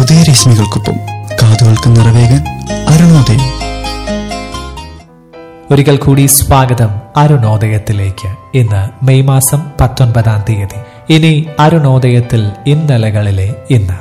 ഉദയരശ്മികൾക്കൊപ്പം കാതുകൾക്ക് നിറവേകാൻ അരുണോദയം ഒരിക്കൽ കൂടി സ്വാഗതം അരുണോദയത്തിലേക്ക് ഇന്ന് മെയ് മാസം പത്തൊൻപതാം തീയതി ഇനി അരുണോദയത്തിൽ ഇന്നലകളിലെ ഇന്ന്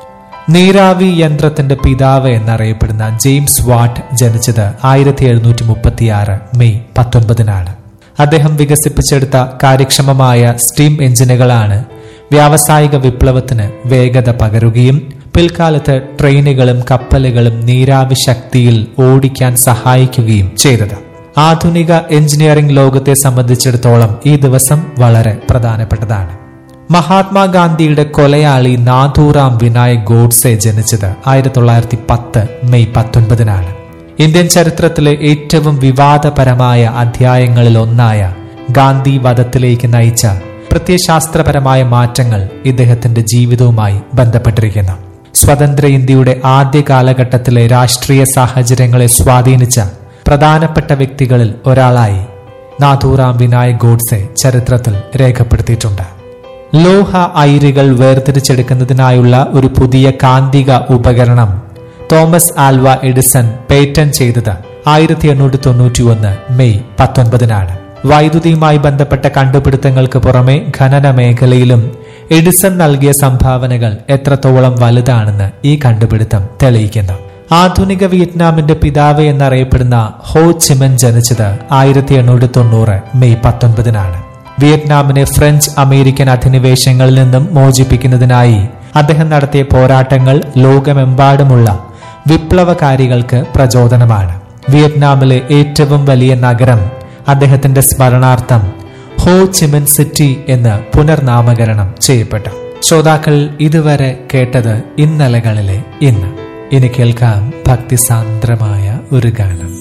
നീരാവി യന്ത്രത്തിന്റെ പിതാവ് എന്നറിയപ്പെടുന്ന ജെയിംസ് വാട്ട് ജനിച്ചത് ആയിരത്തി എഴുന്നൂറ്റി മുപ്പത്തിയാറ് മെയ് പത്തൊൻപതിനാണ് അദ്ദേഹം വികസിപ്പിച്ചെടുത്ത കാര്യക്ഷമമായ സ്റ്റീം എഞ്ചിനുകളാണ് വ്യാവസായിക വിപ്ലവത്തിന് വേഗത പകരുകയും പിൽക്കാലത്ത് ട്രെയിനുകളും കപ്പലുകളും നീരാവി ശക്തിയിൽ ഓടിക്കാൻ സഹായിക്കുകയും ചെയ്തത് ആധുനിക എഞ്ചിനീയറിംഗ് ലോകത്തെ സംബന്ധിച്ചിടത്തോളം ഈ ദിവസം വളരെ പ്രധാനപ്പെട്ടതാണ് മഹാത്മാഗാന്ധിയുടെ കൊലയാളി നാഥൂറാം വിനായക് ഗോഡ്സെ ജനിച്ചത് ആയിരത്തി തൊള്ളായിരത്തി പത്ത് മെയ് പത്തൊൻപതിനാണ് ഇന്ത്യൻ ചരിത്രത്തിലെ ഏറ്റവും വിവാദപരമായ അധ്യായങ്ങളിൽ ഒന്നായ ഗാന്ധി വധത്തിലേക്ക് നയിച്ച പ്രത്യയശാസ്ത്രപരമായ മാറ്റങ്ങൾ ഇദ്ദേഹത്തിന്റെ ജീവിതവുമായി ബന്ധപ്പെട്ടിരിക്കുന്നു സ്വതന്ത്ര ഇന്ത്യയുടെ ആദ്യ കാലഘട്ടത്തിലെ രാഷ്ട്രീയ സാഹചര്യങ്ങളെ സ്വാധീനിച്ച പ്രധാനപ്പെട്ട വ്യക്തികളിൽ ഒരാളായി നാഥൂറാം വിനായക് ഗോഡ്സെ ചരിത്രത്തിൽ രേഖപ്പെടുത്തിയിട്ടുണ്ട് ലോഹ അയിരുകൾ വേർതിരിച്ചെടുക്കുന്നതിനായുള്ള ഒരു പുതിയ കാന്തിക ഉപകരണം തോമസ് ആൽവ എഡിസൺ പേറ്റൻ ചെയ്തത് ആയിരത്തി എണ്ണൂറ്റി തൊണ്ണൂറ്റി ഒന്ന് മെയ് പത്തൊൻപതിനാണ് വൈദ്യുതിയുമായി ബന്ധപ്പെട്ട കണ്ടുപിടുത്തങ്ങൾക്ക് പുറമെ ഖനന മേഖലയിലും എഡിസൺ നൽകിയ സംഭാവനകൾ എത്രത്തോളം വലുതാണെന്ന് ഈ കണ്ടുപിടുത്തം തെളിയിക്കുന്നു ആധുനിക വിയറ്റ്നാമിന്റെ പിതാവ് എന്നറിയപ്പെടുന്ന ഹോ ചിമൻ ജനിച്ചത് ആയിരത്തി എണ്ണൂറ്റി തൊണ്ണൂറ് മെയ് പത്തൊൻപതിനാണ് വിയറ്റ്നാമിനെ ഫ്രഞ്ച് അമേരിക്കൻ അധിനിവേശങ്ങളിൽ നിന്നും മോചിപ്പിക്കുന്നതിനായി അദ്ദേഹം നടത്തിയ പോരാട്ടങ്ങൾ ലോകമെമ്പാടുമുള്ള വിപ്ലവകാരികൾക്ക് പ്രചോദനമാണ് വിയറ്റ്നാമിലെ ഏറ്റവും വലിയ നഗരം അദ്ദേഹത്തിന്റെ സ്മരണാർത്ഥം ഹോ ചിമൻ സിറ്റി എന്ന് പുനർനാമകരണം ചെയ്യപ്പെട്ടു ശ്രോതാക്കൾ ഇതുവരെ കേട്ടത് ഇന്നലകളിലെ ഇന്ന് ഇനി കേൾക്കാം ഭക്തിസാന്ദ്രമായ ഒരു ഗാനം